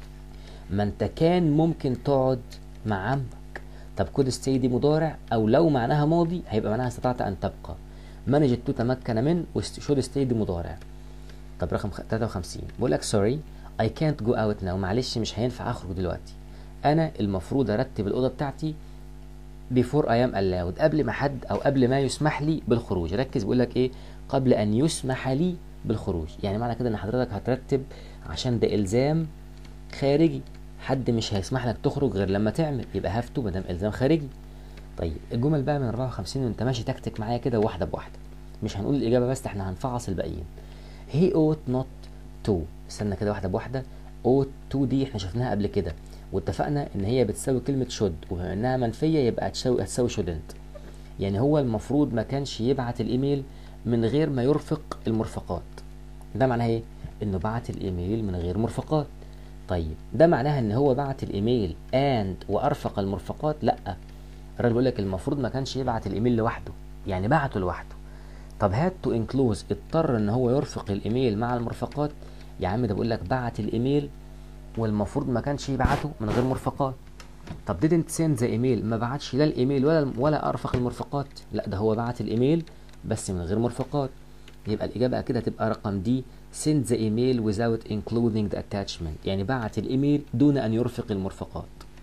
ما انت كان ممكن تقعد مع عمك طب كود ستي دي مضارع او لو معناها ماضي هيبقى معناها استطعت ان تبقى مانجت تو تمكن من وشود ستي دي مضارع طب رقم 53 بقول لك سوري I can't go out now معلش مش هينفع اخرج دلوقتي انا المفروض ارتب الاوضه بتاعتي before I am allowed قبل ما حد او قبل ما يسمح لي بالخروج ركز بيقول لك ايه قبل ان يسمح لي بالخروج يعني معنى كده ان حضرتك هترتب عشان ده الزام خارجي حد مش هيسمح لك تخرج غير لما تعمل يبقى هافتو ما دام الزام خارجي طيب الجمل بقى من 54 وانت ماشي تكتك معايا كده واحده بواحده مش هنقول الاجابه بس احنا هنفعص الباقيين he ought not to استنى كده واحده بواحده ought to دي احنا شفناها قبل كده واتفقنا ان هي بتساوي كلمه should وبما انها منفيه يبقى هتساوي هتساوي shouldn't يعني هو المفروض ما كانش يبعت الايميل من غير ما يرفق المرفقات ده معناه ايه انه بعت الايميل من غير مرفقات طيب ده معناها ان هو بعت الايميل اند وارفق المرفقات لا الراجل بيقول لك المفروض ما كانش يبعت الايميل لوحده يعني بعته لوحده طب هات تو انكلوز اضطر ان هو يرفق الايميل مع المرفقات يا عم ده بيقول لك بعت الايميل والمفروض ما كانش يبعته من غير مرفقات طب didn't send the email ما بعتش لا الايميل ولا ولا ارفق المرفقات لا ده هو بعت الايميل بس من غير مرفقات يبقى الاجابه كده تبقى رقم دي send the email without including the attachment يعني بعت الايميل دون ان يرفق المرفقات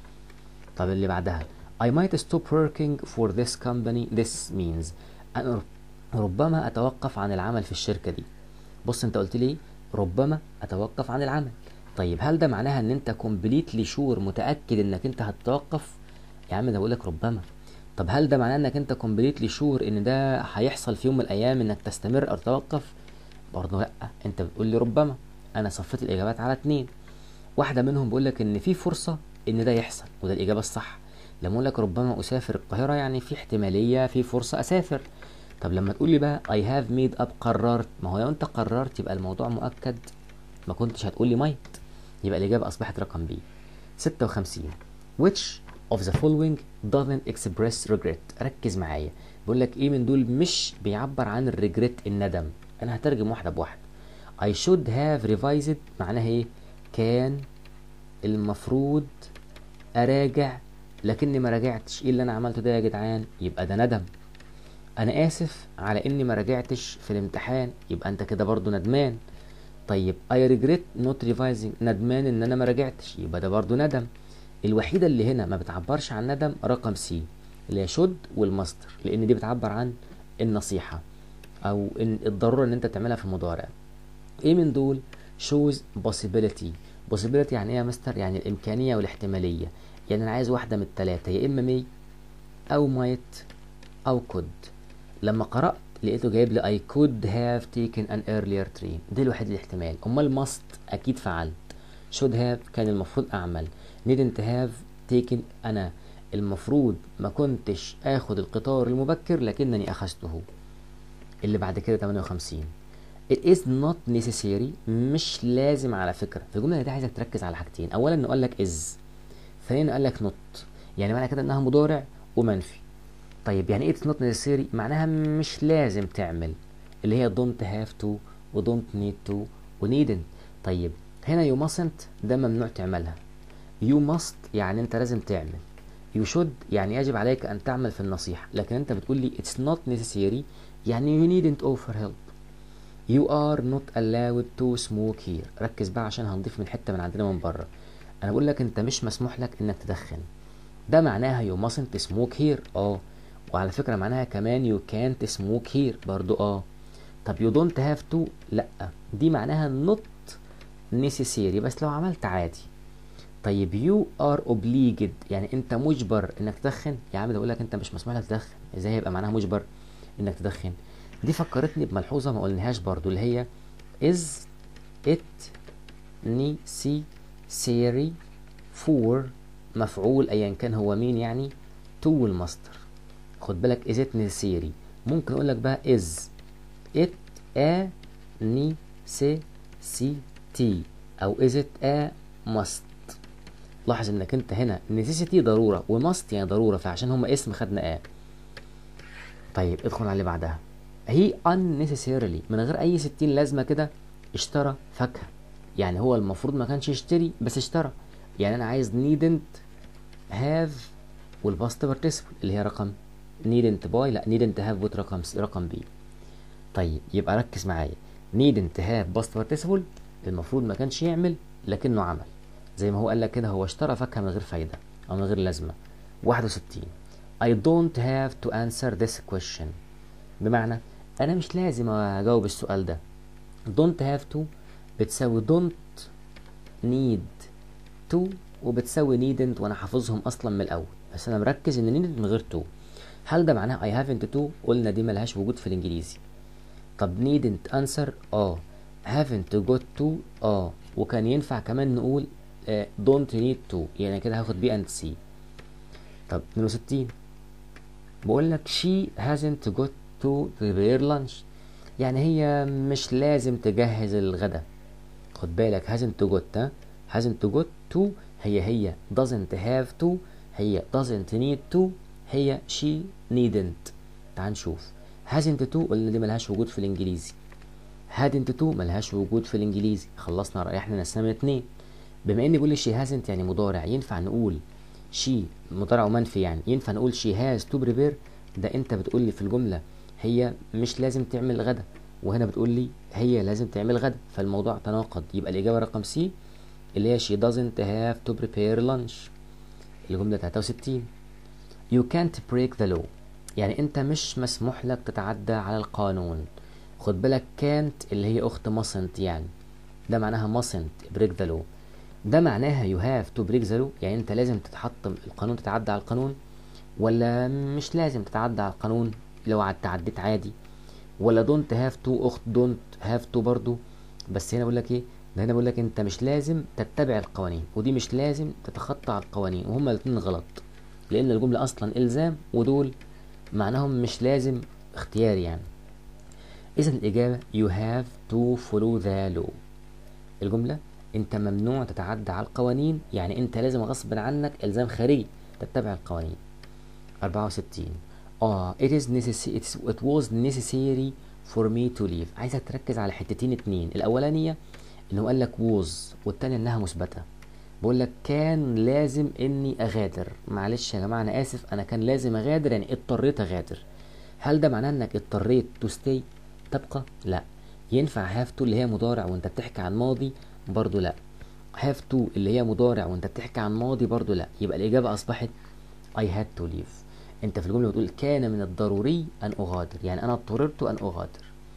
طب اللي بعدها I might stop working for this company this means أنا ربما أتوقف عن العمل في الشركة دي بص أنت قلت لي ربما أتوقف عن العمل طيب هل ده معناها ان انت كومبليتلي شور متاكد انك انت هتتوقف يا عم ده بقول لك ربما طب هل ده معناه انك انت كومبليتلي شور ان ده هيحصل في يوم من الايام انك تستمر او تتوقف برضه لا انت بتقول لي ربما انا صفيت الاجابات على اتنين واحده منهم بيقول لك ان في فرصه ان ده يحصل وده الاجابه الصح لما اقول لك ربما اسافر القاهره يعني في احتماليه في فرصه اسافر طب لما تقول لي بقى I have made up قررت ما هو لو انت قررت يبقى الموضوع مؤكد ما كنتش هتقول لي مايت يبقى الإجابة أصبحت رقم بي 56 which of the following doesn't express regret ركز معايا بيقول لك ايه من دول مش بيعبر عن الريجريت الندم انا هترجم واحده بواحده I should have revised معناها ايه كان المفروض اراجع لكني ما راجعتش ايه اللي انا عملته ده يا جدعان يبقى ده ندم انا اسف على اني ما راجعتش في الامتحان يبقى انت كده برضو ندمان طيب I regret not revising ندمان ان انا ما راجعتش يبقى ده برضو ندم الوحيده اللي هنا ما بتعبرش عن ندم رقم سي اللي هي شد والماستر لان دي بتعبر عن النصيحه او إن الضروره ان انت تعملها في المضارع ايه من دول shows possibility possibility يعني ايه يا مستر يعني الامكانيه والاحتماليه يعني انا عايز واحده من الثلاثه يا اما مي او might او could لما قرات لقيته جايب لي I could have taken an earlier train دي الوحيد الاحتمال امال must اكيد فعلت should have كان المفروض اعمل didn't have taken انا المفروض ما كنتش اخد القطار المبكر لكنني اخذته اللي بعد كده 58 It is not necessary مش لازم على فكرة في الجملة دي عايزك تركز على حاجتين أولا إنه قال لك is ثانيا قال لك not يعني معنى كده إنها مضارع ومنفي طيب يعني ايه it's not necessary معناها مش لازم تعمل اللي هي don't have to و don't need to و needn't طيب هنا you mustn't ده ممنوع تعملها you must يعني انت لازم تعمل you should يعني يجب عليك ان تعمل في النصيحة لكن انت بتقول لي it's not necessary يعني you needn't offer help you are not allowed to smoke here ركز بقى عشان هنضيف من حتة من عندنا من بره انا بقول لك انت مش مسموح لك انك تدخن ده معناها you mustn't smoke here اه وعلى فكرة معناها كمان you can't smoke here برضو اه طب you don't have to لا دي معناها not necessary بس لو عملت عادي طيب you are obliged يعني انت مجبر انك تدخن يا عم ده اقول لك انت مش مسموح لك تدخن ازاي هيبقى معناها مجبر انك تدخن دي فكرتني بملحوظه ما قلناهاش برضو اللي هي is it necessary for مفعول ايا كان هو مين يعني to المصدر خد بالك is it necessary ممكن اقول لك بقى is it a necessity او is it a must لاحظ انك انت هنا necessity ضروره وماست يعني ضروره فعشان هما اسم خدنا ا طيب ادخل على اللي بعدها هي unnecessarily من غير اي ستين لازمه كده اشترى فاكهه يعني هو المفروض ما كانش يشتري بس اشترى يعني انا عايز needn't have والباست participle اللي هي رقم needn't buy لا needn't have with رقم رقم بي طيب يبقى ركز معايا needn't have past participle المفروض ما كانش يعمل لكنه عمل زي ما هو قال لك كده هو اشترى فاكهه من غير فايده او من غير لازمه 61 I don't have to answer this question بمعنى انا مش لازم اجاوب السؤال ده don't have to بتساوي don't need to وبتساوي needn't وانا حافظهم اصلا من الاول بس انا مركز ان needn't من غير to هل ده معناه I haven't to قلنا دي ملهاش وجود في الانجليزي طب needn't answer اه haven't got to اه وكان ينفع كمان نقول آه don't need to يعني كده هاخد بي اند سي طب 62 بقول لك she hasn't got to prepare lunch يعني هي مش لازم تجهز الغدا خد بالك hasn't got ها hasn't got to هي هي doesn't have to هي doesn't need to هي she needn't تعال نشوف hasn't to قلنا دي ملهاش وجود في الانجليزي hadn't to ملهاش وجود في الانجليزي خلصنا ريحنا نسمي اتنين بما ان بيقول لي she hasn't يعني مضارع ينفع نقول she مضارع ومنفي يعني ينفع نقول she has to prepare ده انت بتقول لي في الجمله هي مش لازم تعمل غدا وهنا بتقول لي هي لازم تعمل غدا فالموضوع تناقض يبقى الاجابه رقم سي اللي هي she doesn't have to prepare lunch الجمله 63 you can't break the law يعني انت مش مسموح لك تتعدى على القانون خد بالك can't اللي هي اخت mustn't يعني ده معناها mustn't break the law ده معناها you have to break the law يعني انت لازم تتحطم القانون تتعدى على القانون ولا مش لازم تتعدى على القانون لو تعديت عادي ولا don't have to اخت don't have to برضو بس هنا بقول لك ايه ده هنا بقول لك انت مش لازم تتبع القوانين ودي مش لازم تتخطى على القوانين وهما الاثنين غلط لان الجمله اصلا الزام ودول معناهم مش لازم اختياري يعني اذا الاجابه you have to follow the law الجمله انت ممنوع تتعدى على القوانين يعني انت لازم غصب عنك الزام خارجي تتبع القوانين 64 اه it is necessary it was necessary for me to leave عايزك تركز على حتتين اتنين الاولانيه انه قال لك was والتانية انها مثبته بقول لك كان لازم اني اغادر معلش يا جماعه انا اسف انا كان لازم اغادر يعني اضطريت اغادر هل ده معناه انك اضطريت تو ستي تبقى لا ينفع هاف تو اللي هي مضارع وانت بتحكي عن ماضي برضو لا هاف تو اللي هي مضارع وانت بتحكي عن ماضي برضو لا يبقى الاجابه اصبحت I had to leave انت في الجمله بتقول كان من الضروري ان اغادر يعني انا اضطررت ان اغادر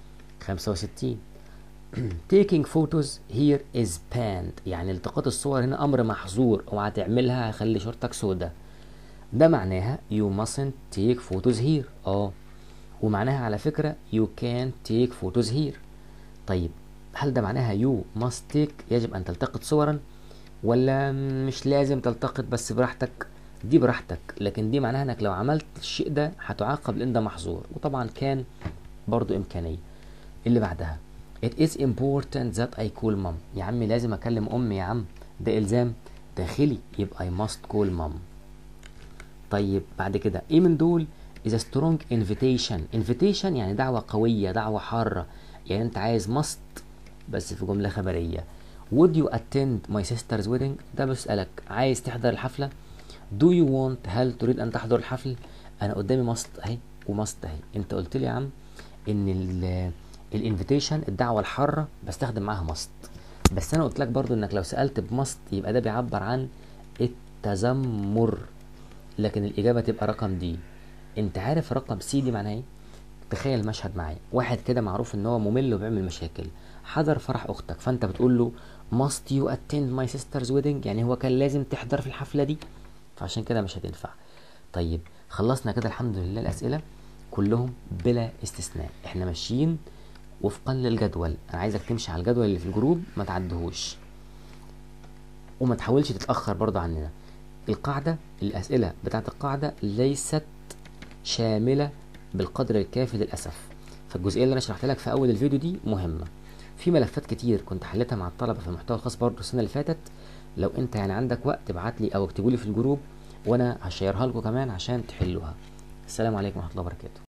65 taking photos here is banned يعني التقاط الصور هنا امر محظور اوعى تعملها هخلي شرطك سودا ده معناها you mustn't take photos here اه ومعناها على فكرة you can't take photos here طيب هل ده معناها you must take يجب أن تلتقط صورا ولا مش لازم تلتقط بس براحتك دي براحتك لكن دي معناها انك لو عملت الشيء ده هتعاقب لان ده محظور وطبعا كان برضو امكانية اللي بعدها it is important that I call mom يا عمي لازم اكلم امي يا عم ده الزام داخلي يبقى I must call mom طيب بعد كده ايه من دول is a strong invitation invitation يعني دعوة قوية دعوة حارة يعني انت عايز must بس في جملة خبرية would you attend my sister's wedding ده بسألك عايز تحضر الحفلة do you want هل تريد ان تحضر الحفل انا قدامي must اهي وماست اهي انت قلت لي يا عم ان الانفيتيشن الدعوة الحارة بستخدم معاها must بس انا قلت لك برضو انك لو سألت بماست يبقى ده بيعبر عن التذمر لكن الاجابة تبقى رقم دي انت عارف رقم سي دي معناه ايه تخيل مشهد معايا واحد كده معروف ان هو ممل وبيعمل مشاكل حضر فرح اختك فانت بتقول له must you attend my sister's wedding يعني هو كان لازم تحضر في الحفلة دي فعشان كده مش هتنفع طيب خلصنا كده الحمد لله الاسئلة كلهم بلا استثناء احنا ماشيين وفقا للجدول انا عايزك تمشي على الجدول اللي في الجروب ما تعدهوش وما تحاولش تتاخر برضه عننا القاعده الاسئله بتاعت القاعده ليست شامله بالقدر الكافي للاسف فالجزئيه اللي انا شرحت لك في اول الفيديو دي مهمه في ملفات كتير كنت حليتها مع الطلبه في المحتوى الخاص برضه السنه اللي فاتت لو انت يعني عندك وقت ابعت لي او اكتبوا لي في الجروب وانا هشيرها لكم كمان عشان تحلوها السلام عليكم ورحمه الله وبركاته